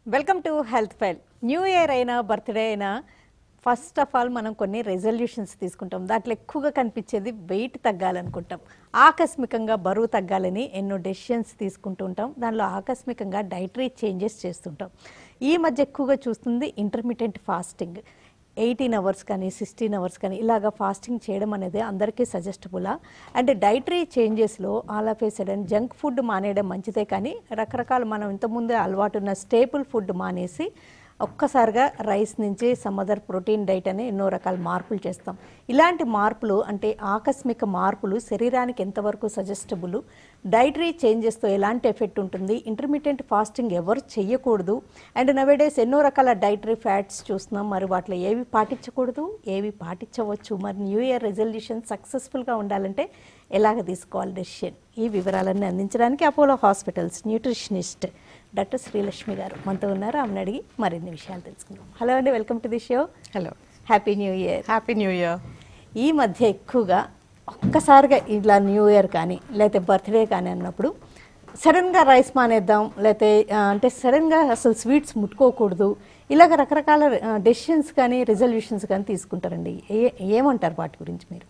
Welcome to health file new year అయినా birthday అయినా first of all మనం కొన్ని రెజల్యూషన్స్ తీసుకుంటాం దాంట్లో ఎక్కువగా కనిపించేది వెయిట్ తగ్గాలనుకుంటాం ఆకస్మికంగా బరువు తగ్గాలని ఎన్నో డెసిషన్స్ తీసుకుంటూ ఉంటాం దానిలో ఆకస్మికంగా డైటరీ చేంజెస్ చేస్తుంటాం ఈ మధ్య ఎక్కువగా చూస్తుంది ఇంటర్మీడియట్ ఫాస్టింగ్ ఎయిటీన్ అవర్స్ కానీ సిక్స్టీన్ అవర్స్ కానీ ఇలాగ ఫాస్టింగ్ చేయడం అనేది అందరికీ సజెస్టబులా అండ్ డైటరీ చేంజెస్లో all of a sudden junk food మానేయడం మంచిదే కానీ రకరకాల మనం ఇంతకుముందే అలవాటు ఉన్న స్టేపుల్ ఫుడ్ మానేసి ఒక్కసారిగా రైస్ నుంచి సమ్ అదర్ ప్రోటీన్ డైట్ అని ఎన్నో రకాల మార్పులు చేస్తాం ఇలాంటి మార్పులు అంటే ఆకస్మిక మార్పులు శరీరానికి ఎంతవరకు సజెస్టబుల్ డైటరీ చేంజెస్తో ఎలాంటి ఎఫెక్ట్ ఉంటుంది ఇంటర్మీడియట్ ఫాస్టింగ్ ఎవరు చేయకూడదు అండ్ నవేడేస్ ఎన్నో రకాల డైటరీ ఫ్యాట్స్ చూస్తున్నాం మరి వాటిలో ఏవి పాటించకూడదు ఏవి పాటించవచ్చు మరి న్యూ ఇయర్ రెజల్యూషన్ సక్సెస్ఫుల్గా ఉండాలంటే ఎలాగ తీసుకోవాలి డెసిషన్ ఈ వివరాలన్నీ అందించడానికి Apollo hospitals nutritionist doctor Srilakshmi garu మనతో ఉన్నారు ఆమెను అడిగి మరిన్ని విషయాలు తెలుసుకుందాం హలో అండి welcome to the show hello happy new year happy new year ఈ మధ్య ఎక్కువగా ఒక్కసారిగా ఇలా న్యూ ఇయర్ కానీ లేకపోతే బర్త్డే కానీ అన్నప్పుడు సడన్గా రైస్ మానేద్దాం లేకపోతే ఆ, అంటే సడన్గా అసలు స్వీట్స్ ముట్టుకోకూడదు ఇలాగ రకరకాల డెసిషన్స్ కానీ రిజల్యూషన్స్ కానీ తీసుకుంటారండి ఏ ఏమంటారు వాటి గురించి మీరు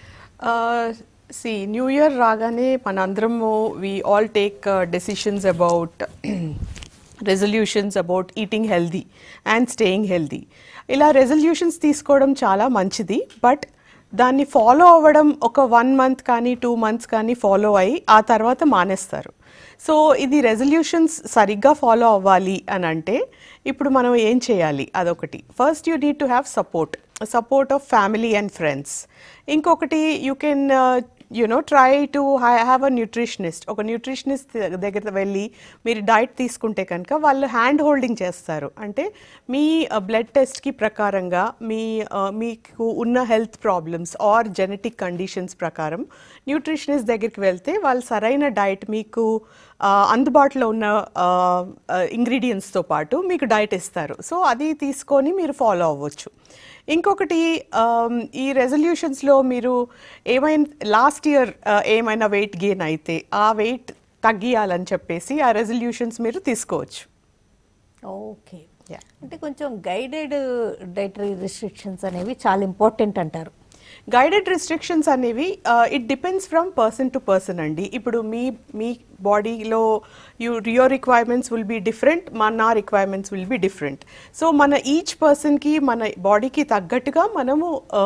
సి న్యూ ఇయర్ రాగానే మనందరము we all take decisions about resolutions about eating healthy and staying healthy ఇలా రెజల్యూషన్స్ తీసుకోవడం చాలా మంచిది బట్ దాన్ని ఫాలో అవ్వడం ఒక వన్ మంత్ కానీ టూ మంత్స్ కానీ ఫాలో అయ్యి ఆ తర్వాత మానేస్తారు సో ఇది రెజల్యూషన్స్ సరిగ్గా ఫాలో అవ్వాలి అని అంటే ఇప్పుడు మనం ఏం చేయాలి అదొకటి first you need to have support support of family and friends ఇంకొకటి you can you know try to have a nutritionist ఒక న్యూట్రిషనిస్ట్ దగ్గర వెళ్ళి మీరు డైట్ తీసుకుంటే కనుక వాళ్ళు హ్యాండ్ హోల్డింగ్ చేస్తారు అంటే మీ బ్లడ్ టెస్ట్కి ప్రకారంగా మీ uh, మీకు ఉన్న health problems or genetic conditions ప్రకారం న్యూట్రిషనిస్ట్ దగ్గరికి వెళ్తే వాళ్ళు సరైన డైట్ మీకు uh, అందుబాటులో ఉన్న ఇంగ్రీడియంట్స్తో పాటు మీకు డైట్ ఇస్తారు సో అది తీసుకొని మీరు ఫాలో అవ్వచ్చు ఇంకొకటి ఆమ్, ఈ రెజల్యూషన్స్లో మీరు ఏమైనా లాస్ట్ ఇయర్ ఏమైనా వెయిట్ గెయిన్ అయితే ఆ వెయిట్ తగ్గియాలని చెప్పేసి ఆ రెజల్యూషన్స్ మీరు తీసుకోవచ్చు ఓకే Yeah. అంటే కొంచెం గైడెడ్ డైటరీ రిస్ట్రిక్షన్స్ అనేవి చాలా ఇంపార్టెంట్ అంటారు గైడెడ్ రిస్ట్రిక్షన్స్ అనేవి it depends from person to person అండి ఇప్పుడు మీ మీ బాడీలో you your requirements will be different మన requirements will be different so మన ఈచ్ పర్సన్కి మన బాడీకి తగ్గట్టుగా మనము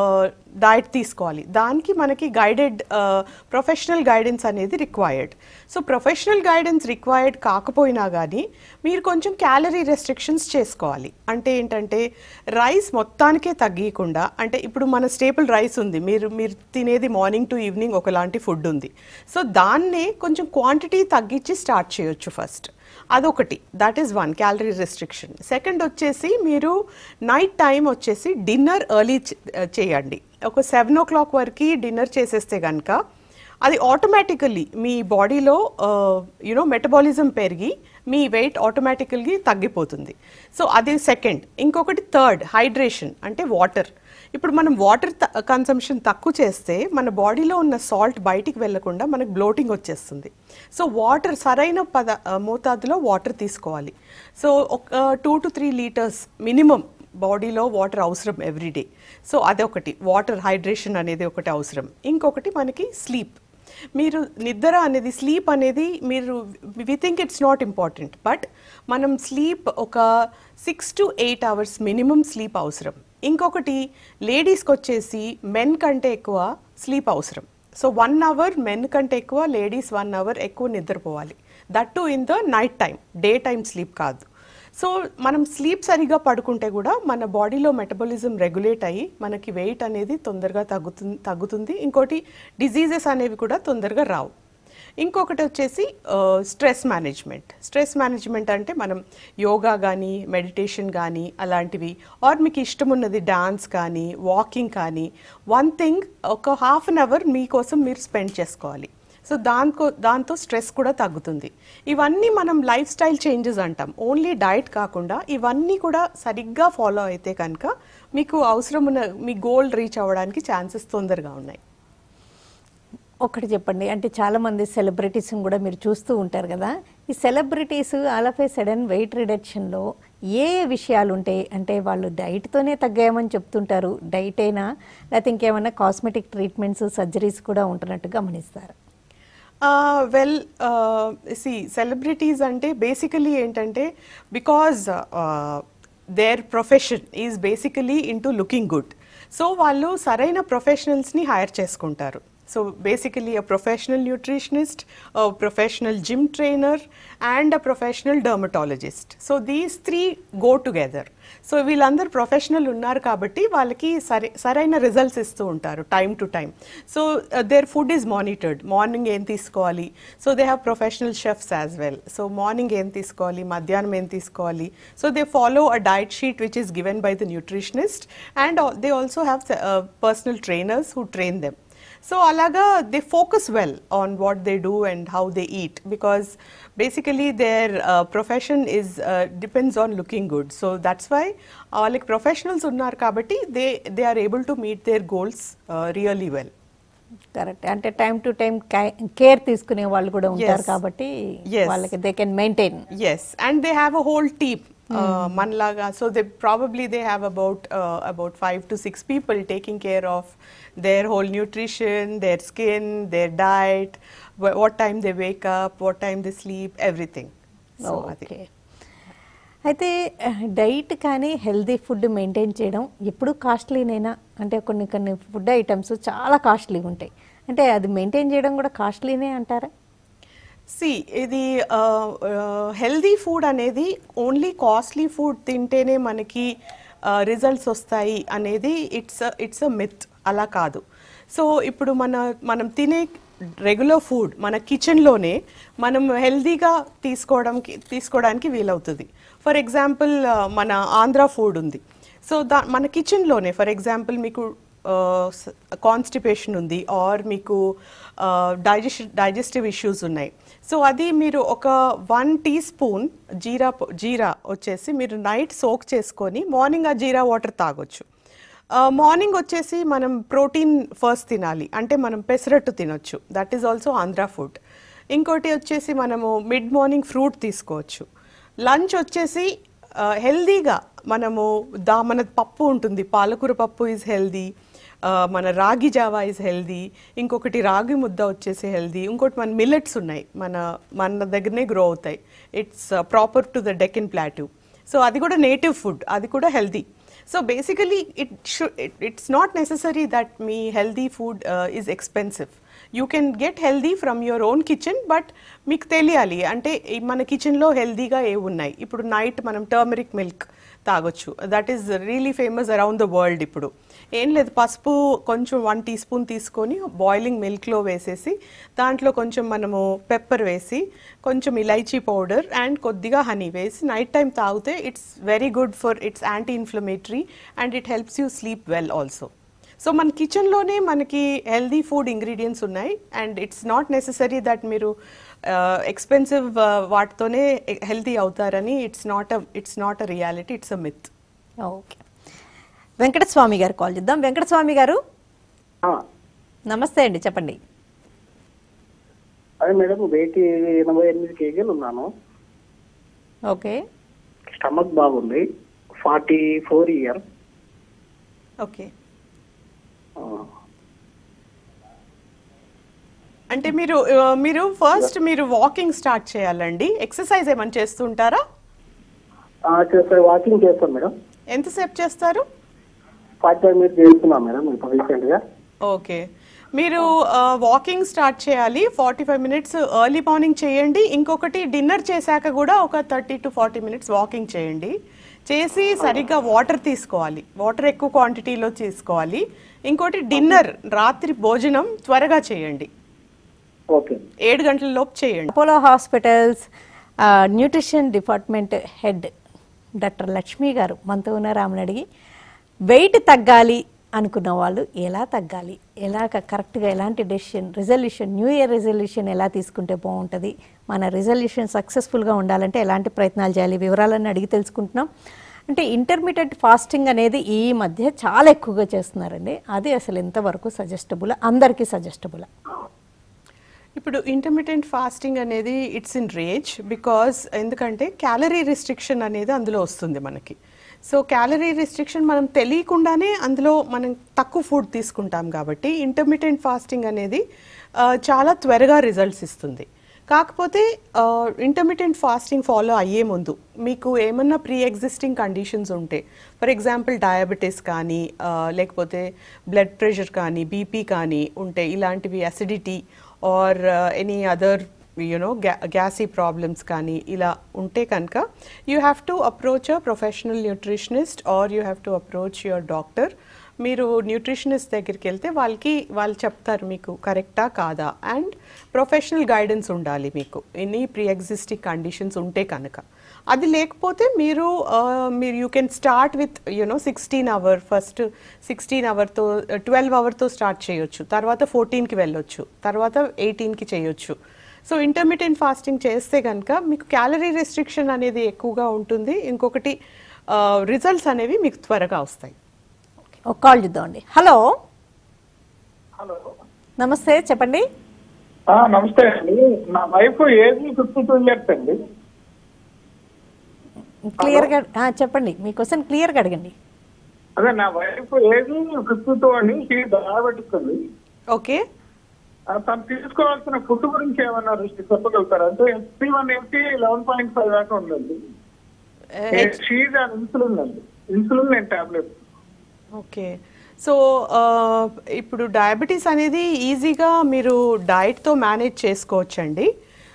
డైట్ తీసుకోవాలి దానికి మనకి గైడెడ్ ప్రొఫెషనల్ గైడెన్స్ అనేది required so professional guidance required కాకపోయినా కానీ మీరు కొంచెం క్యాలరీ రెస్ట్రిక్షన్స్ చేసుకోవాలి అంటే ఏంటంటే రైస్ మొత్తానికే తగ్గకుండా అంటే ఇప్పుడు మన స్టేపుల్ రైస్ ఉంది మీరు మీరు తినేది మార్నింగ్ టు ఈవినింగ్ ఒకలాంటి ఫుడ్ ఉంది సో దాన్నే కొంచెం క్వాంటిటీ తగ్గించి స్టార్ట్ చేయొచ్చు ఫస్ట్ అదొకటి that is one calorie restriction second వచ్చేసి మీరు నైట్ టైం వచ్చేసి డిన్నర్ ఎర్లీ చేయండి ఒక సెవెన్ ఓ క్లాక్ వరకు డిన్నర్ చేసేస్తే కనుక అది ఆటోమేటికల్లీ మీ బాడీలో యునో మెటబాలిజం పెరిగి మీ వెయిట్ ఆటోమేటికల్లీ తగ్గిపోతుంది సో అది సెకండ్ ఇంకొకటి థర్డ్ హైడ్రేషన్ అంటే వాటర్ ఇప్పుడు మనం వాటర్ కన్సంప్షన్ తక్కువ చేస్తే మన బాడీలో ఉన్న సాల్ట్ బయటికి వెళ్లకుండా మనకు బ్లోటింగ్ వచ్చేస్తుంది సో వాటర్ సరైన పద ఆ, మోతాదులో వాటర్ తీసుకోవాలి సో ఒక two to three litres minimum బాడీలో వాటర్ అవసరం ఎవ్రీడే సో అదొకటి వాటర్ హైడ్రేషన్ అనేది ఒకటి అవసరం ఇంకొకటి మనకి స్లీప్ మీరు నిద్ర అనేది స్లీప్ అనేది మీరు we think it's not important but మనం స్లీప్ ఒక six to eight hours minimum sleep అవసరం ఇంకొకటి లేడీస్కి వచ్చేసి మెన్ కంటే ఎక్కువ స్లీప్ అవసరం సో వన్ అవర్ మెన్ కంటే ఎక్కువ లేడీస్ వన్ అవర్ ఎక్కువ నిద్రపోవాలి that too in the night time day time sleep కాదు సో మనం స్లీప్ సరిగా పడుకుంటే కూడా మన బాడీలో మెటబాలిజం రెగ్యులేట్ అయ్యి మనకి వెయిట్ అనేది తొందరగా తగ్గుతుంది తగ్గుతుంది ఇంకోటి డిజీజెస్ అనేవి కూడా తొందరగా రావు ఇంకొకటి వచ్చేసి స్ట్రెస్ మేనేజ్మెంట్ స్ట్రెస్ మేనేజ్మెంట్ అంటే మనం యోగా కానీ మెడిటేషన్ కానీ అలాంటివి ఆర్ మీకు ఇష్టం ఉన్నది డాన్స్ కానీ వాకింగ్ కానీ వన్ థింగ్ ఒక హాఫ్ అన్ అవర్ మీకోసం మీరు స్పెండ్ చేసుకోవాలి సో దాంతో దాంతో స్ట్రెస్ కూడా తగ్గుతుంది ఇవన్నీ మనం లైఫ్ స్టైల్ చేంజెస్ అంటాం ఓన్లీ డైట్ కాకుండా ఇవన్నీ కూడా సరిగ్గా ఫాలో అయితే కనుక మీకు అవసరం ఉన్న మీ గోల్ రీచ్ అవ్వడానికి ఛాన్సెస్ తొందరగా ఉన్నాయి ఒకటి చెప్పండి అంటే చాలా మంది సెలబ్రిటీస్ కూడా మీరు చూస్తూ ఉంటారు కదా ఈ celebrities all of a sudden weight రిడక్షన్లో ఏ ఏ విషయాలు ఉంటాయి అంటే వాళ్ళు డైట్తోనే తగ్గాయమని చెప్తుంటారు డైట్ అయినా లేకపోతే ఇంకేమైనా కాస్మెటిక్ ట్రీట్మెంట్స్ సర్జరీస్ కూడా ఉంటున్నట్టు గమనిస్తారు వెల్ సి సెలబ్రిటీస్ అంటే బేసికలీ ఏంటంటే because their profession is basically into looking good so వాళ్ళు సరైన ప్రొఫెషనల్స్ని హైర్ చేసుకుంటారు so basically a professional nutritionist professional gym trainer and a professional dermatologist so these three go together so వీళ్ళందరూ professional ఉన్నారు కాబట్టి వాళ్ళకి సరి సరైన రిజల్ట్స్ ఇస్తూ ఉంటారు time to time so their food is monitored morning ఏం తీసుకోవాలి so they have professional chefs as well so morning ఏం తీసుకోవాలి మధ్యాహ్నం ఏం తీసుకోవాలి so they follow a diet sheet which is given by the nutritionist and they also have personal trainers who train them so అలాగా they focus well on what they do and how they eat because basically their profession is depends on looking good so that's why వాళ్ళకి professionals ఉన్నారు కాబట్టి they they are able to meet their goals really well correct అంటే time to time care తీసుకునే వాళ్ళు కూడా ఉంటారు Yes. కాబట్టి Yes. వాళ్ళకి they can maintain Yes, and they have a whole team. Uh, Manlaga, so they probably they have about uh, about five to six people taking care of their whole nutrition, their skin, their diet, wh- what time they wake up, what time they sleep, everything. So I think okay అయితే diet కానీ healthy food maintain చేయడం ఎప్పుడు కాస్ట్లీనైనా అంటే కొన్ని కొన్ని food items చాలా కాస్ట్లీగా ఉంటాయి అంటే అది మెయింటైన్ చేయడం కూడా కాస్ట్లీనే అంటారా సి ఇది హెల్దీ ఫుడ్ అనేది ఓన్లీ కాస్ట్లీ ఫుడ్ తింటేనే మనకి రిజల్ట్స్ వస్తాయి అనేది ఇట్స్ ఇట్స్ అ మిత్ అలా కాదు సో ఇప్పుడు మన మనం తినే రెగ్యులర్ ఫుడ్ మన కిచెన్లోనే మనం హెల్దీగా తీసుకోవడానికి తీసుకోవడానికి వీలవుతుంది ఫర్ ఎగ్జాంపుల్ మన ఆంధ్ర ఫుడ్ ఉంది సో దా మన కిచెన్లోనే ఫర్ ఎగ్జాంపుల్ మీకు కాన్స్టిపేషన్ ఉంది ఆర్ మీకు డైజెస్ట్ డైజెస్టివ్ ఇష్యూస్ ఉన్నాయి సో అది మీరు ఒక వన్ టీ స్పూన్ జీరా ప- జీరా వచ్చేసి మీరు నైట్ సోక్ చేసుకొని మార్నింగ్ ఆ జీరా వాటర్ తాగొచ్చు మార్నింగ్ వచ్చేసి మనం ప్రోటీన్ ఫస్ట్ తినాలి అంటే మనం పెసరట్టు తినొచ్చు that is also Andhra food ఇంకోటి వచ్చేసి మనము మిడ్ మార్నింగ్ ఫ్రూట్ తీసుకోవచ్చు లంచ్ వచ్చేసి హెల్దీగా మనము దా మన పప్పు ఉంటుంది పాలకూర పప్పు ఈజ్ హెల్దీ మన రాగి జావా ఇస్ హెల్దీ ఇంకొకటి రాగి ముద్ద వచ్చేసి హెల్దీ ఇంకోటి మన మిల్లెట్స్ ఉన్నాయి మన మన దగ్గరనే గ్రో అవుతాయి it's proper to the Deccan plateau so అది కూడా నేటివ్ ఫుడ్ అది కూడా healthy so basically it should it's not necessary that మీ healthy food is expensive you can get healthy from your own kitchen but మీకు తెలియాలి అంటే ఈ మన కిచెన్లో హెల్దీగా ఏ ఉన్నాయి ఇప్పుడు నైట్ మనం టర్మరిక్ మిల్క్ తాగొచ్చు that is really famous around the world ఇప్పుడు ఏం లేదు పసుపు కొంచెం వన్ టీ స్పూన్ తీసుకొని బాయిలింగ్ మిల్క్లో వేసేసి దాంట్లో కొంచెం మనము పెప్పర్ వేసి కొంచెం ఇలైచీ పౌడర్ అండ్ కొద్దిగా హనీ వేసి నైట్ టైం తాగితే it's very good for it's anti inflammatory and it helps you sleep well also so మన కిచెన్లోనే మనకి హెల్దీ ఫుడ్ ఇంగ్రీడియంట్స్ ఉన్నాయి and it's not necessary that మీరు ఎక్స్పెన్సివ్ వాటితోనే హెల్తీ అవుతారని it's not a it's not a reality it's a myth okay Venkataswamy గారు call చేద్దాం వెంకటస్వామి గారు ఆ, నమస్తే అండి చెప్పండి అదే మేడం వెయిట్ ఎనభై ఎనిమిది కేజీలు ఉన్నాను ఓకే స్టమక్ బాగుంది ఫార్టీ ఫోర్ ఇయర్ ఓకే అంటే మీరు ఆ, మీరు ఫస్ట్ మీరు వాకింగ్ స్టార్ట్ చేయాలండి ఎక్సర్సైజ్ ఏమైనా చేస్తుంటారా చేస్తే వాకింగ్ చేస్తాం మేడం ఎంతసేపు చేస్తారు ఫార్టీ ఫైవ్ మినిట్స్ చేస్తున్నాం మేడం ఇప్పుడు రీసెంట్ గా ఓకే మీరు వాకింగ్ స్టార్ట్ చేయాలి forty five minutes early morning చేయండి ఇంకొకటి డిన్నర్ చేశాక కూడా ఒక thirty to forty minutes walking చేయండి చేసి సరిగ్గా వాటర్ తీసుకోవాలి వాటర్ ఎక్కువ క్వాంటిటీలో తీసుకోవాలి ఇంకోటి డిన్నర్ రాత్రి భోజనం త్వరగా చేయండి ఓకే ఏడు గంటల లోపు చేయండి అపోలో హాస్పిటల్స్ ఆ, nutrition department head doctor Lakshmi గారు మనతో ఉన్నారు ఆమెను అడిగి వెయిట్ తగ్గాలి అనుకున్న వాళ్ళు ఎలా తగ్గాలి ఎలా కరెక్ట్గా ఎలాంటి decision resolution new year resolution ఎలా తీసుకుంటే బాగుంటుంది మన రిజల్యూషన్ సక్సెస్ఫుల్గా ఉండాలంటే ఎలాంటి ప్రయత్నాలు చేయాలి వివరాలన్నీ అడిగి తెలుసుకుంటున్నాం అంటే ఇంటర్మీడియట్ ఫాస్టింగ్ అనేది ఈ మధ్య చాలా ఎక్కువగా చేస్తున్నారండి అది అసలు ఎంతవరకు సజెస్టబుల్ అందరికీ సజెస్టబుల్ ఇప్పుడు ఇంటర్మీడియట్ ఫాస్టింగ్ అనేది ఇట్స్ ఇన్ రేజ్ బికాస్ ఎందుకంటే క్యాలరీ రిస్ట్రిక్షన్ అనేది అందులో వస్తుంది మనకి సో క్యాలరీ రిస్ట్రిక్షన్ మనం తెలియకుండానే అందులో మనం తక్కువ ఫుడ్ తీసుకుంటాం కాబట్టి ఇంటర్మీడియట్ ఫాస్టింగ్ అనేది ఆ, చాలా త్వరగా రిజల్ట్స్ ఇస్తుంది కాకపోతే ఇంటర్మీడియట్ ఫాస్టింగ్ ఫాలో అయ్యే ముందు మీకు ఏమన్నా ప్రీ ఎగ్జిస్టింగ్ కండిషన్స్ ఉంటే ఫర్ ఎగ్జాంపుల్ డయాబెటీస్ కానీ ఆ, లేకపోతే బ్లడ్ ప్రెషర్ కానీ బీపీ కానీ ఉంటే ఇలాంటివి acidity or any other you know gassy problems కానీ ఇలా ఉంటే కనుక you have to approach a professional nutritionist or you have to approach your doctor మీరు న్యూట్రిషనిస్ట్ దగ్గరికి వెళ్తే వాళ్ళకి వాళ్ళు చెప్తారు మీకు కరెక్టా కాదా అండ్ ప్రొఫెషనల్ గైడెన్స్ ఉండాలి మీకు ఎనీ ప్రీ ఎగ్జిస్టింగ్ కండిషన్స్ ఉంటే కనుక అది లేకపోతే మీరు ఆ, మీరు you can start with you know sixteen hour first sixteen అవర్తో ట్వెల్వ్ అవర్తో స్టార్ట్ చేయొచ్చు తర్వాత ఫోర్టీన్కి వెళ్ళొచ్చు తర్వాత ఎయిటీన్కి చేయొచ్చు సో ఇంటర్మీడియట్ ఫాస్టింగ్ చేస్తే కనుక మీకు క్యాలరీ రెస్ట్రిక్షన్ అనేది ఎక్కువగా ఉంటుంది ఇంకొకటి రిజల్ట్స్ అనేవి మీకు త్వరగా వస్తాయి ఒక కాల్ చూద్దామండి హలో హలో నమస్తే చెప్పండి ఆ, నమస్తే అండి నా wife age fifty two years అండి క్లియర్గా ఆ, చెప్పండి మీ క్వశ్చన్ క్లియర్గా అడగండి అదే నా వైఫ్ ఏజ్ ఫిఫ్టీ టూ అండి షీ డయాబెటిక్ అండి ఓకే ఆ, తను తీసుకోవాల్సిన ఫుడ్ గురించి ఏమన్నా రుచి చెప్పగలుగుతారా అంటే SP one eighty eleven point five దాకా ఉందండి షీజ్ అండ్ ఇన్సులిన్ అండి insulin and tablet okay so ఇప్పుడు డయాబెటీస్ అనేది ఈజీగా మీరు డైట్తో మేనేజ్ చేసుకోవచ్చండి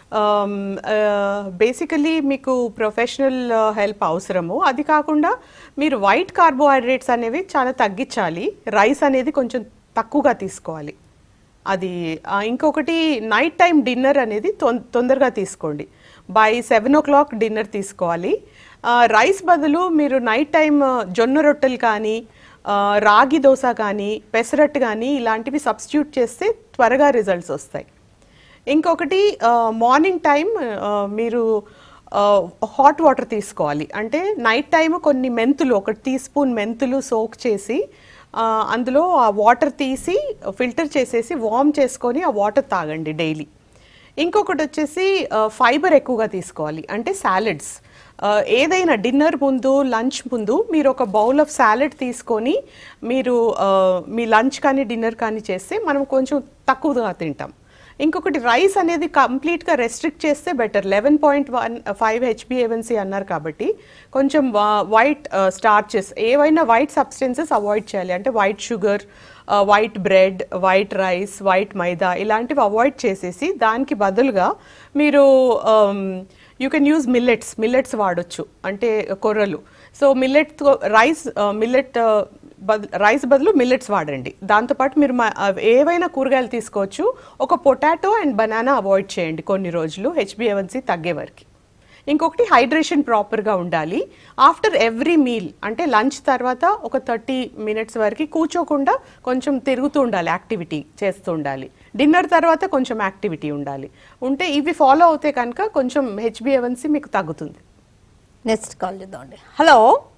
బేసికలీ మీకు ప్రొఫెషనల్ హెల్ప్ అవసరము అది కాకుండా మీరు వైట్ కార్బోహైడ్రేట్స్ అనేవి చాలా తగ్గించాలి రైస్ అనేది కొంచెం తక్కువగా తీసుకోవాలి అది ఆ, ఇంకొకటి నైట్ టైం డిన్నర్ అనేది తొం- తొందరగా తీసుకోండి by seven o'clock dinner తీసుకోవాలి ఆ, రైస్ బదులు మీరు నైట్ టైం ఆ, జొన్న రొట్టెలు కానీ ఆ, రాగి దోశ కానీ పెసరట్టు కానీ ఇలాంటివి సబ్స్టిట్యూట్ చేస్తే త్వరగా రిజల్ట్స్ వస్తాయి ఇంకొకటి ఆ, మార్నింగ్ టైం ఆ, మీరు హాట్ వాటర్ తీసుకోవాలి అంటే నైట్ టైం కొన్ని మెంతులు ఒక టీ స్పూన్ మెంతులు సోక్ చేసి ఆ, అందులో ఆ వాటర్ తీసి ఫిల్టర్ చేసేసి వార్మ్ చేసుకొని ఆ వాటర్ తాగండి డైలీ ఇంకొకటి వచ్చేసి ఫైబర్ ఎక్కువగా తీసుకోవాలి అంటే సాలెడ్స్ ఏదైనా డిన్నర్ ముందు లంచ్ ముందు మీరు ఒక బౌల్ ఆఫ్ సాలెడ్ తీసుకొని మీరు ఆ, మీ లంచ్ కానీ డిన్నర్ కానీ చేస్తే మనం కొంచెం తక్కువగా తింటాం ఇంకొకటి రైస్ అనేది కంప్లీట్గా రెస్ట్రిక్ట్ చేస్తే better eleven point one five హెచ్బిఏవన్సీ అన్నారు కాబట్టి కొంచెం వైట్ స్టార్చెస్ ఏవైనా వైట్ సబ్స్టెన్సెస్ అవాయిడ్ చేయాలి అంటే white sugar white bread white rice white maida ఇలాంటివి అవాయిడ్ చేసేసి దానికి బదులుగా మీరు you can use millets millets వాడొచ్చు అంటే కొర్రలు so millet rice millet rice బదులు మిల్లెట్స్ వాడండి దాంతోపాటు మీరు మా- అవి ఏవైనా కూరగాయలు తీసుకోవచ్చు ఒక పొటాటో అండ్ బనానా అవాయిడ్ చేయండి కొన్ని రోజులు హెచ్బిఏవన్సీ తగ్గే వరకు ఇంకొకటి హైడ్రేషన్ ప్రాపర్గా ఉండాలి ఆఫ్టర్ ఎవ్రీ మీల్ అంటే లంచ్ తర్వాత ఒక థర్టీ మినిట్స్ వరకు కూర్చోకుండా కొంచెం తిరుగుతూ ఉండాలి యాక్టివిటీ చేస్తూ ఉండాలి డిన్నర్ తర్వాత కొంచెం యాక్టివిటీ ఉండాలి ఉంటే ఇవి ఫాలో అవుతే కనుక కొంచెం హెచ్బిఏవన్సీ మీకు తగ్గుతుంది నెక్స్ట్ కాల్ చూద్దామండి హలో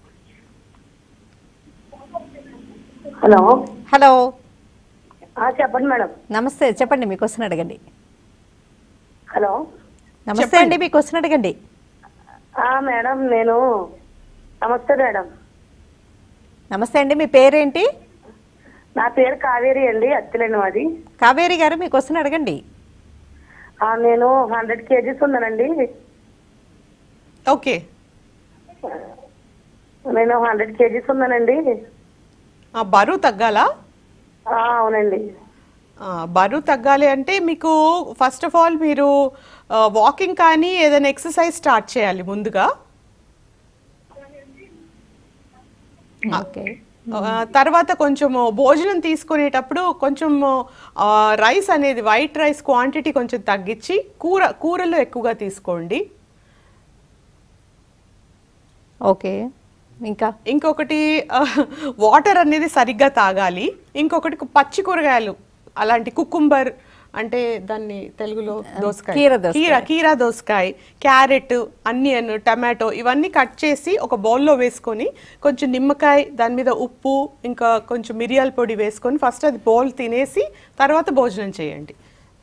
హలో హలో ఆ, చెప్పండి మేడం నమస్తే చెప్పండి మీ క్వశ్చన్ అడగండి హలో నమస్తే అండి మీ క్వశ్చన్ అడగండి ఆ, మేడం నేను నమస్తే మేడం నమస్తే అండి మీ పేరేంటి నా పేరు కావేరి అండి అత్తిలేని మాది కావేరి గారు మీ క్వశ్చన్ అడగండి ఆ, నేను హండ్రెడ్ కేజీస్ ఉన్నానండి ఓకే నేను హండ్రెడ్ కేజీస్ ఉన్నానండి ఆ, బరువు తగ్గాలా ఆ, అవునండి ఆ, బరువు తగ్గాలి అంటే మీకు ఫస్ట్ ఆఫ్ ఆల్ మీరు వాకింగ్ కానీ ఏదైనా ఎక్సర్సైజ్ స్టార్ట్ చేయాలి ముందుగా ఓకే ఆ, తర్వాత కొంచెం భోజనం తీసుకునేటప్పుడు కొంచెం రైస్ అనేది వైట్ రైస్ క్వాంటిటీ కొంచెం తగ్గించి కూర కూరలు ఎక్కువగా తీసుకోండి ఓకే ఇంకా ఇంకొకటి వాటర్ అనేది సరిగ్గా తాగాలి ఇంకొకటి పచ్చి కూరగాయలు అలాంటి కుకుంబర్ అంటే దాన్ని తెలుగులో దోసకాయ కీర దోసకాయ. కీర కీరా దోసకాయ క్యారెట్ అనియన్ టమాటో ఇవన్నీ కట్ చేసి ఒక బౌల్లో వేసుకొని కొంచెం నిమ్మకాయ దాని మీద ఉప్పు ఇంకా కొంచెం మిరియాల పొడి వేసుకొని ఫస్ట్ అది బౌల్ తినేసి తర్వాత భోజనం చేయండి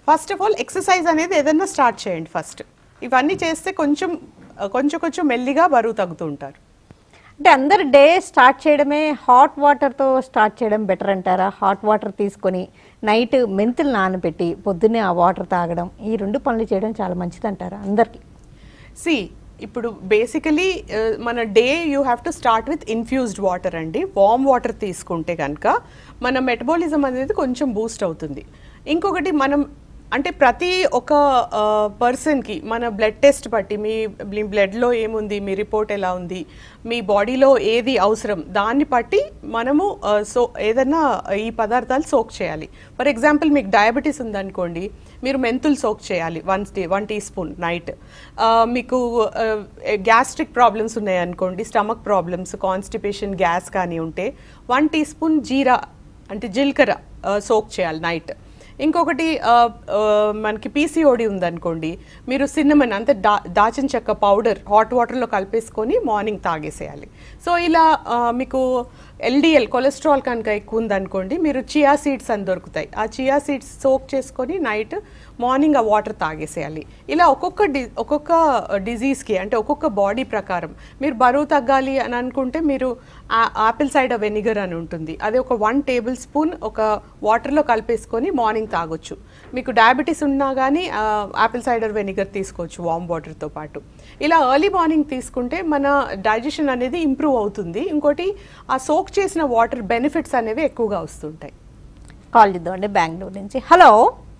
ఫస్ట్ ఆఫ్ ఆల్ ఎక్సర్సైజ్ అనేది ఏదైనా స్టార్ట్ చేయండి ఫస్ట్ ఇవన్నీ చేస్తే కొంచెం ఆ, కొంచెం కొంచెం మెల్లిగా బరువు తగ్గుతూ ఉంటారు అంటే అందరు డే స్టార్ట్ చేయడమే హాట్ వాటర్తో స్టార్ట్ చేయడం బెటర్ అంటారా హాట్ వాటర్ తీసుకొని నైట్ మెంతులు నానబెట్టి పొద్దున్నే ఆ వాటర్ తాగడం ఈ రెండు పనులు చేయడం చాలా మంచిది అంటారా అందరికీ సి ఇప్పుడు బేసికలీ మన day you have to start with infused water అండి వామ్ వాటర్ తీసుకుంటే కనుక మన మెటబాలిజం అనేది కొంచెం బూస్ట్ అవుతుంది ఇంకొకటి మనం అంటే ప్రతి ఒక పర్సన్కి మన బ్లడ్ టెస్ట్ బట్టి మీ మీ బ్లడ్లో ఏముంది మీ రిపోర్ట్ ఎలా ఉంది మీ బాడీలో ఏది అవసరం దాన్ని బట్టి మనము ఆ, సో ఏదన్నా ఈ పదార్థాలు సోక్ చేయాలి ఫర్ ఎగ్జాంపుల్ మీకు డయాబెటీస్ ఉందనుకోండి మీరు మెంతులు సోక్ చేయాలి one tea one teaspoon night మీకు గ్యాస్ట్రిక్ ప్రాబ్లమ్స్ ఉన్నాయనుకోండి స్టమక్ ప్రాబ్లమ్స్ కాన్స్టిపేషన్ గ్యాస్ కానీ ఉంటే వన్ టీ స్పూన్ జీరా అంటే జీలకర్ర సోక్ చేయాలి నైట్ ఇంకొకటి ఆ, ఆ, మనకి పీసీఓడి ఉందనుకోండి మీరు సిన్నమన్ అంటే దా దాచిన చెక్క పౌడర్ హాట్ వాటర్లో కలిపేసుకొని మార్నింగ్ తాగేసేయాలి సో ఇలా ఆ, మీకు ఎల్డిఎల్ కొలెస్ట్రాల్ కనుక ఎక్కువ ఉందనుకోండి మీరు చియా సీడ్స్ అని దొరుకుతాయి ఆ చియా సీడ్స్ సోక్ చేసుకొని నైట్ మార్నింగ్ ఆ వాటర్ తాగేసేయాలి ఇలా ఒక్కొక్క డి ఒక్కొక్క డిజీజ్కి అంటే ఒక్కొక్క బాడీ ప్రకారం మీరు బరువు తగ్గాలి అని అనుకుంటే మీరు ఆపిల్ సైడర్ వెనిగర్ అని ఉంటుంది అది ఒక వన్ టేబుల్ స్పూన్ ఒక వాటర్లో కలిపేసుకొని మార్నింగ్ తాగొచ్చు మీకు డయాబెటీస్ ఉన్నా కానీ ఆపిల్ సైడర్ వెనిగర్ తీసుకోవచ్చు వామ్ వాటర్తో పాటు ఇలా ఎర్లీ మార్నింగ్ తీసుకుంటే మన డైజెషన్ అనేది ఇంప్రూవ్ అవుతుంది ఇంకోటి ఆ సోక్ చేసిన వాటర్ బెనిఫిట్స్ అనేవి ఎక్కువగా వస్తుంటాయి కాల్ చేద్దామండి బెంగళూరు నుంచి హలో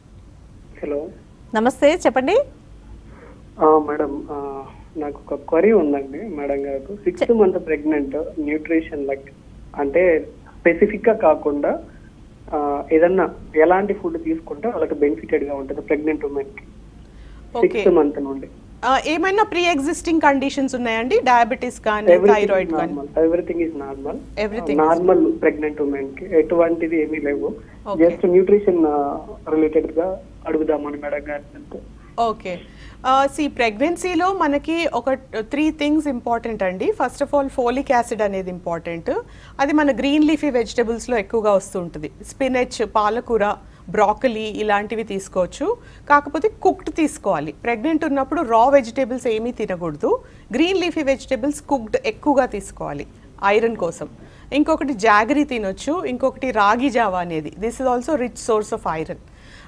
హలో నమస్తే చెప్పండి ఆ, మేడం ఆ, నాకు ఒక క్వరీ ఉందండి మేడం గారు sixth month pregnant nutrition like అంటే స్పెసిఫిక్ గా కాకుండా ఆ, ఏదన్నా ఎలాంటి ఫుడ్ తీసుకుంటే వాళ్ళకి బెనిఫిటెడ్ గా ఉంటుంది ప్రెగ్నెంట్ ఉమెన్ కి ఓకే సిక్స్త్ మంత్ నుండి ఆ, ఏమైనా ప్రీ ఎగ్జిస్టింగ్ కండిషన్స్ ఉన్నాయండి డయాబెటీస్ కానీ థైరాయిడ్ కానీ everything is normal Everything is normal pregnant women కి ఎటువంటిది ఏమీ లేవు Okay. జస్ట్ న్యూట్రిషన్ రిలేటెడ్ గా అడుగుదామని మేడం గారు అంతే ఓకే సి ప్రెగ్నెన్సీలో మనకి ఒక త్రీ థింగ్స్ ఇంపార్టెంట్ అండి first of all folic acid అనేది ఇంపార్టెంట్ అది మన గ్రీన్ లీఫీ వెజిటబుల్స్లో ఎక్కువగా వస్తుంటుంది స్పినచ్ పాలకూర బ్రాకలీ ఇలాంటివి తీసుకోవచ్చు కాకపోతే కుక్డ్ తీసుకోవాలి ప్రెగ్నెంట్ ఉన్నప్పుడు రా వెజిటేబుల్స్ ఏమీ తినకూడదు గ్రీన్ లీఫీ వెజిటేబుల్స్ కుక్డ్ ఎక్కువగా తీసుకోవాలి ఐరన్ కోసం ఇంకొకటి జాగరీ తినొచ్చు ఇంకొకటి రాగి జావా అనేది this is also rich source of iron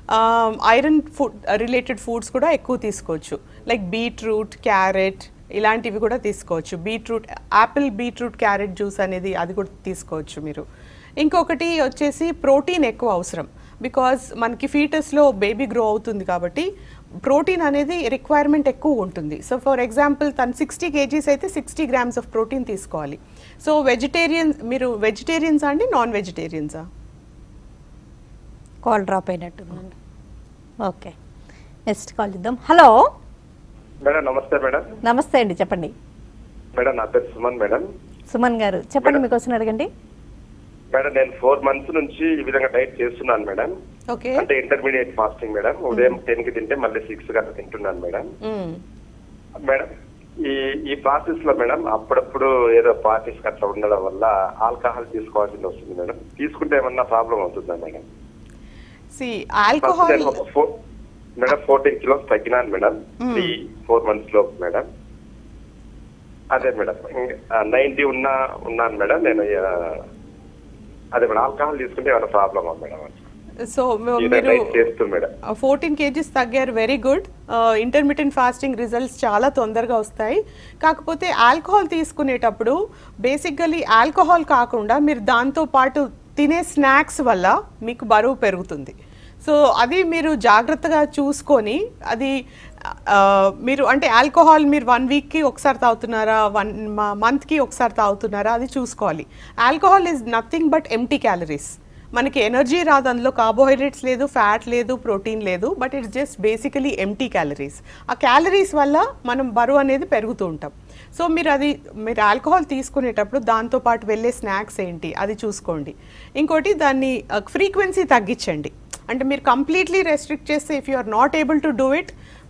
iron food related foods కూడా ఎక్కువ తీసుకోవచ్చు లైక్ బీట్రూట్ క్యారెట్ ఇలాంటివి కూడా తీసుకోవచ్చు beetroot apple beetroot carrot juice అనేది అది కూడా తీసుకోవచ్చు మీరు ఇంకొకటి వచ్చేసి ప్రోటీన్ ఎక్కువ అవసరం బికాజ్ మనకి ఫీటస్లో బేబీ గ్రో అవుతుంది కాబట్టి ప్రోటీన్ అనేది రిక్వైర్మెంట్ ఎక్కువ ఉంటుంది సో ఫర్ ఎగ్జాంపుల్ తను సిక్స్టీ కేజీస్ అయితే సిక్స్టీ గ్రామ్స్ ఆఫ్ ప్రోటీన్ తీసుకోవాలి సో వెజిటేరియన్ మీరు వెజిటేరియన్సా అండి నాన్ వెజిటేరియన్సా కాల్ డ్రాప్ అయినట్టుందండి ఓకే నెక్స్ట్ కాల్ చేద్దాం హలో మేడం నమస్తే మేడం నమస్తే అండి చెప్పండి మేడం నా పేరు సుమన్ మేడం సుమన్ గారు చెప్పండి మీకోసం అడగండి మేడం నేను ఫోర్ మంత్స్ నుంచి ఈ విధంగా డైట్ చేస్తున్నాను మేడం ఓకే అంటే ఇంటర్మీడియట్ ఫాస్టింగ్ మేడం ఉదయం టెన్ కి తింటే మళ్ళీ సిక్స్ గంట తింటున్నాను మేడం మేడం ఈ ఈ ప్రాసెస్ లో మేడం అప్పుడప్పుడు ఏదో పార్టీస్ అట్లా ఉండడం వల్ల ఆల్కహాల్ తీసుకోవాల్సి వస్తుంది మేడం తీసుకుంటే ఏమన్నా ప్రాబ్లం అవుతుందా మేడం సి ఫస్ట్ ఆల్కహాల్ నేను ఒక ఫోర్ మేడం ఫోర్టీన్ కిలోస్ తగ్గినాను మేడం త్రీ ఫోర్ మంత్స్ లో మేడం అదే మేడం నైన్టీ ఉన్నా ఉన్నాను మేడం నేను ఆ, అదే మేడం ఆల్కహాల్ తీసుకుంటే ఏమైనా ప్రాబ్లమా మేడం సో ఈ మీరు డైట్ చేస్తూ మేడం ఫోర్టీన్ కేజీస్ తగ్గారు very good intermediate fasting results చాలా తొందరగా వస్తాయి కాకపోతే ఆల్కహాల్ తీసుకునేటప్పుడు బేసికలీ ఆల్కహాల్ కాకుండా మీరు దాంతో పాటు తినే స్నాక్స్ వల్ల మీకు బరువు పెరుగుతుంది సో అది మీరు జాగ్రత్తగా చూసుకొని అది ఆ, మీరు అంటే ఆల్కహాల్ మీరు వన్ వీక్కి ఒకసారి తాగుతున్నారా వన్ మంత్కి ఒకసారి తాగుతున్నారా అది చూసుకోవాలి alcohol is nothing but empty calories మనకి ఎనర్జీ రాదు అందులో కార్బోహైడ్రేట్స్ లేదు ఫ్యాట్ లేదు ప్రోటీన్ లేదు but it's just basically empty calories ఆ క్యాలరీస్ వల్ల మనం బరువు అనేది పెరుగుతూ ఉంటాం సో మీరు అది మీరు ఆల్కహాల్ తీసుకునేటప్పుడు దాంతో పాటు వెళ్ళే స్నాక్స్ ఏంటి అది చూసుకోండి ఇంకోటి దాన్ని ఫ్రీక్వెన్సీ తగ్గించండి అంటే మీరు కంప్లీట్లీ రెస్ట్రిక్ట్ చేస్తే if you are not able to do it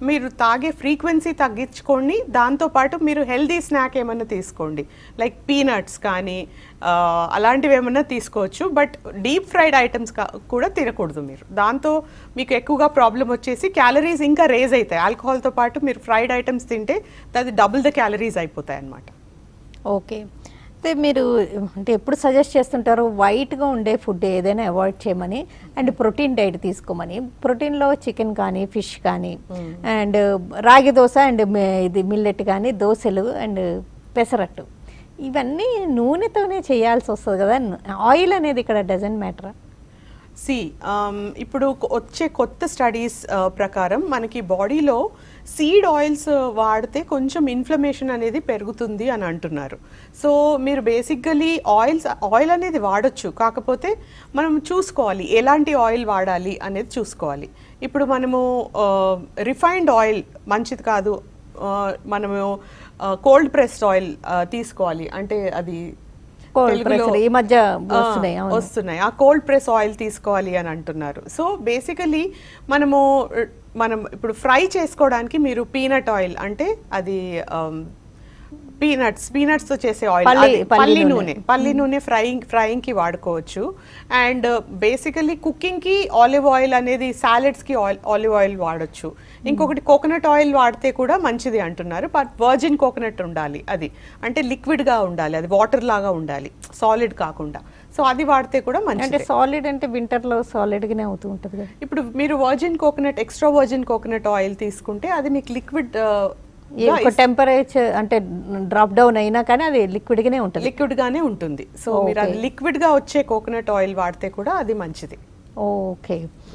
మీరు తాగే ఫ్రీక్వెన్సీ తగ్గించుకోండి దాంతోపాటు మీరు హెల్దీ స్నాక్ ఏమన్నా తీసుకోండి లైక్ పీనట్స్ కానీ ఆ, అలాంటివి ఏమన్నా తీసుకోవచ్చు బట్ డీప్ ఫ్రైడ్ ఐటమ్స్ కూడా తినకూడదు మీరు దాంతో మీకు ఎక్కువగా ప్రాబ్లం వచ్చేసి క్యాలరీస్ ఇంకా రేజ్ అవుతాయి ఆల్కహాల్తో పాటు మీరు ఫ్రైడ్ ఐటమ్స్ తింటే అది డబుల్ ద క్యాలరీస్ అయిపోతాయి అన్నమాట ఓకే అయితే మీరు అంటే ఎప్పుడు సజెస్ట్ చేస్తుంటారు వైట్గా ఉండే ఫుడ్ ఏదైనా అవాయిడ్ చేయమని అండ్ ప్రోటీన్ డైట్ తీసుకోమని ప్రోటీన్లో చికెన్ కానీ ఫిష్ కానీ అండ్ రాగి దోశ అండ్ ఇది మిల్లెట్ కానీ దోశలు అండ్ పెసరట్టు ఇవన్నీ నూనెతోనే చేయాల్సి వస్తుంది కదా ఆయిల్ అనేది ఇక్కడ డజంట్ మ్యాటరా సి ఇప్పుడు కొ- వచ్చే కొత్త స్టడీస్ ప్రకారం మనకి బాడీలో సీడ్ ఆయిల్స్ వాడితే కొంచెం ఇన్ఫ్లమేషన్ అనేది పెరుగుతుంది అని అంటున్నారు సో మీరు బేసికలీ ఆయిల్స్ ఆయిల్ అనేది వాడొచ్చు కాకపోతే మనం చూసుకోవాలి ఎలాంటి ఆయిల్ వాడాలి అనేది చూసుకోవాలి ఇప్పుడు మనము రిఫైన్డ్ ఆయిల్ మంచిది కాదు ఆ, మనము కోల్డ్ ప్రెస్డ్ ఆయిల్ తీసుకోవాలి అంటే అది Cold తెలుగులో- pressed ఈ మధ్య ఆ, వస్తున్నాయి, అవును. వస్తున్నాయి ఆ కోల్డ్ ప్రెస్ ఆయిల్ తీసుకోవాలి అని అంటున్నారు సో బేసికలీ మనము uh, మనం ఇప్పుడు ఫ్రై చేసుకోవడానికి మీరు పీనట్ ఆయిల్ అంటే అది పీనట్స్ పీనట్స్ తో చేసే ఆయిల్ పల్లి- అది పల్లి పల్లి నూనె. నూనె పల్లి నూనె ఫ్రైయింగ్ ఫ్రైయింగ్ కి వాడుకోవచ్చు అండ్ బేసికలీ కుకింగ్ కి ఆలివ్ ఆయిల్ అనేది సాలెడ్స్ కి ఆయిల్ ఆలివ్ ఆయిల్ వాడొచ్చు ఇంకొకటి కోకోనట్ ఆయిల్ వాడితే కూడా మంచిది అంటున్నారు బట్ వర్జిన్ కోకోనట్ ఉండాలి అది అంటే లిక్విడ్ గా ఉండాలి అది వాటర్ లాగా ఉండాలి సాలిడ్ కాకుండా సో అది వాడితే కూడా అంటే మంచిది సాలిడ్ అంటే వింటర్లో సాలిడ్గానే అవుతూ ఉంటుంది కదా ఇప్పుడు మీరు virgin coconut extra virgin coconut oil తీసుకుంటే అది మీకు లిక్విడ్ ఈ ఒక టెంపరేచర్ అంటే డ్రాప్ డౌన్ అయినా కానీ అది లిక్విడ్గానే ఉంటుంది లిక్విడ్ గానే ఉంటుంది సో మీరు అది Okay. లిక్విడ్ గా వచ్చే కోకోనట్ ఆయిల్ వాడితే కూడా అది మంచిది ఓకే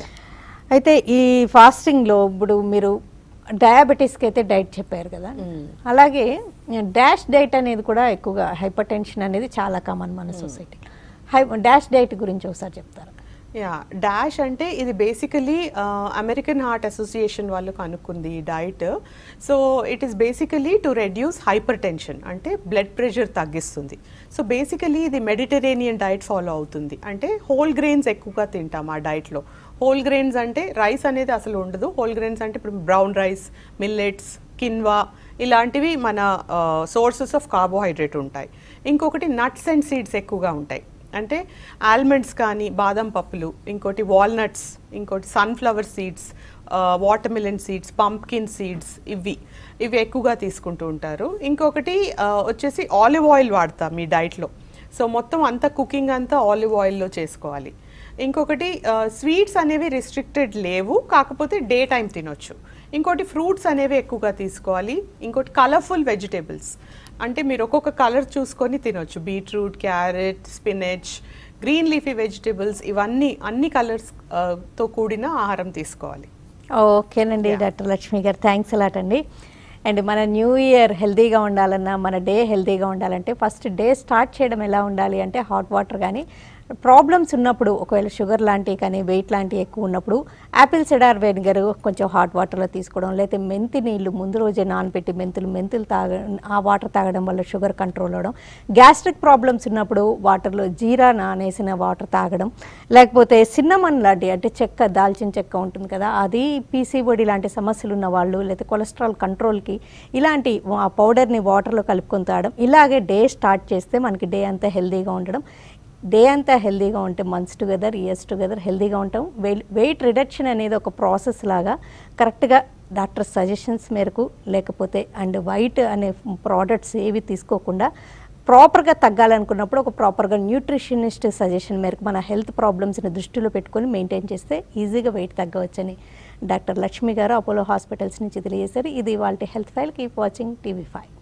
అయితే ఈ ఫాస్టింగ్లో ఇప్పుడు మీరు డయాబెటీస్కి అయితే డైట్ చెప్పారు కదా అలాగే డాష్ డైట్ అనేది కూడా ఎక్కువగా హైపర్ టెన్షన్ అనేది చాలా కామన్ మన సొసైటీ హై డాష్ డైట్ గురించి ఒకసారి చెప్తారా యా డాష్ అంటే ఇది బేసికలీ అమెరికన్ హార్ట్ అసోసియేషన్ వాళ్ళు కనుక్కుంది ఈ diet so it is basically to reduce hyper tension అంటే బ్లడ్ ప్రెషర్ తగ్గిస్తుంది సో బేసికలీ ఇది మెడిటరేనియన్ డైట్ ఫాలో అవుతుంది అంటే హోల్ గ్రెయిన్స్ ఎక్కువగా తింటాం ఆ డైట్లో హోల్ గ్రెయిన్స్ అంటే రైస్ అనేది అసలు ఉండదు హోల్ గ్రెయిన్స్ అంటే ఇప్పుడు బ్రౌన్ రైస్ మిల్లెట్స్ కిన్వా ఇలాంటివి మన సోర్సెస్ ఆఫ్ కార్బోహైడ్రేట్ ఉంటాయి ఇంకొకటి నట్స్ అండ్ సీడ్స్ ఎక్కువగా ఉంటాయి అంటే ఆల్మండ్స్ కానీ బాదం పప్పులు ఇంకోటి వాల్నట్స్ ఇంకోటి sunflower seeds watermelon seeds pumpkin seeds ఇవి ఇవి ఎక్కువగా తీసుకుంటూ ఉంటారు ఇంకొకటి ఆ, వచ్చేసి ఆలివ్ ఆయిల్ వాడతాం మీ డైట్లో సో మొత్తం అంతా కుకింగ్ అంతా ఆలివ్ ఆయిల్లో చేసుకోవాలి ఇంకొకటి స్వీట్స్ అనేవి రిస్ట్రిక్టెడ్ లేవు కాకపోతే డే టైం తినొచ్చు ఇంకోటి ఫ్రూట్స్ అనేవి ఎక్కువగా తీసుకోవాలి ఇంకోటి కలర్ఫుల్ వెజిటేబుల్స్ అంటే మీరు ఒక్కొక్క కలర్ చూసుకొని తినొచ్చు beetroot carrot spinach green leafy vegetables ఇవన్నీ అన్ని కలర్స్ తో కూడిన ఆహారం తీసుకోవాలి ఓకేనండి డాక్టర్ లక్ష్మి గారు థ్యాంక్స్ అలాట్ అండి అండ్ మన న్యూ ఇయర్ హెల్తీగా ఉండాలన్నా మన డే హెల్తీగా ఉండాలంటే ఫస్ట్ డే స్టార్ట్ చేయడం ఎలా ఉండాలి అంటే హాట్ వాటర్ కానీ ప్రాబ్లమ్స్ ఉన్నప్పుడు ఒకవేళ షుగర్ లాంటివి కానీ వెయిట్ లాంటివి ఎక్కువ ఉన్నప్పుడు యాపిల్ సిడార్ వెనిగర్ కొంచెం హాట్ వాటర్లో తీసుకోవడం లేకపోతే మెంతి నీళ్ళు ముందు రోజే నానబెట్టి మెంతులు మెంతులు తాగ ఆ వాటర్ తాగడం వల్ల షుగర్ కంట్రోల్ అవ్వడం గ్యాస్ట్రిక్ ప్రాబ్లమ్స్ ఉన్నప్పుడు వాటర్లో జీరా నానేసిన వాటర్ తాగడం లేకపోతే సిన్నమన్ లాంటి అంటే చెక్క దాల్చిన చెక్క ఉంటుంది కదా అది పీసీఓడి లాంటి సమస్యలు ఉన్న వాళ్ళు లేకపోతే కొలెస్ట్రాల్ కంట్రోల్కి ఇలాంటి ఆ పౌడర్ని వాటర్లో కలుపుకొని తాగడం ఇలాగే డే స్టార్ట్ చేస్తే మనకి డే అంతా హెల్తీగా ఉండడం డే అంతా హెల్తీగా ఉంటే మంత్స్ టుగెదర్ ఇయర్స్ టుగెదర్ హెల్తీగా ఉంటాం వెయిట్ రిడక్షన్ అనేది ఒక ప్రాసెస్ లాగా కరెక్ట్గా డాక్టర్ సజెషన్స్ మేరకు లేకపోతే అండ్ వైట్ అనే ప్రోడక్ట్స్ ఏవి తీసుకోకుండా ప్రాపర్గా తగ్గాలనుకున్నప్పుడు ఒక ప్రాపర్గా న్యూట్రిషనిస్ట్ సజెషన్ మేరకు మన హెల్త్ ప్రాబ్లమ్స్ని దృష్టిలో పెట్టుకొని మెయింటైన్ చేస్తే ఈజీగా వెయిట్ తగ్గవచ్చని డాక్టర్ లక్ష్మి గారు అపోలో హాస్పిటల్స్ నుంచి తెలియజేశారు ఇది వాళ్ళ health file keep watching TV five